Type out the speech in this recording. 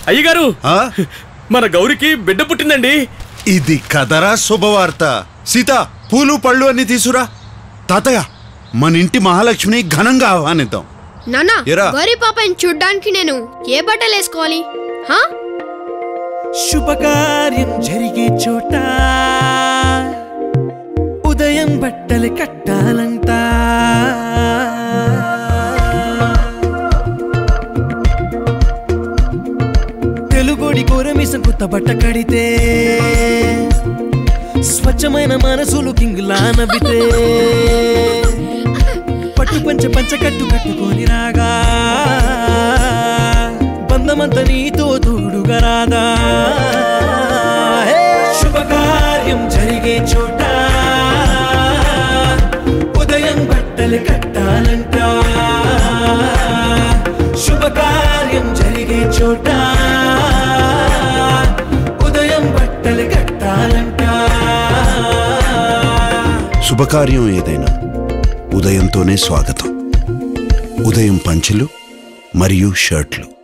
అయ్యగారు ఆ? మన గౌరికి బిడ్డ పుట్టిందండి ఇది కదరా శుభవార్త సీత పూలు పళ్ళు అన్ని తీసురా తాతయ్య మన ఇంటి మహాలక్ష్మిని ఘనంగా ఆహ్వానిద్దాం నాన్న ఎరా? గౌరీ పాపని చూడ్డానికి నేను ఏ బట్టలు వేసుకోవాలి హా శుభకార్యం జరిగే చోట ఉదయం బట్టలు కట్టాలంట తెలుగుడి కోరమిసం కొత్త బట్ట కడితే స్వచ్ఛమైన మనసులు కింగులా నవ్వితే పట్టు పంచ పంచ కట్టు కట్టుకొని రాగా బంధమంత నీతో తోడుగా రాదా హే! శుభకార్యం జరిగే చోట ఉదయం బట్టలు కట్టాలంట శుభకార్యం జరిగే చోట ఉదయం బట్టలు కట్టాలంట శుభకార్యం ఏదైనా ఉదయంతోనే స్వాగతం ఉదయం పంచెలు మరియు షర్ట్లు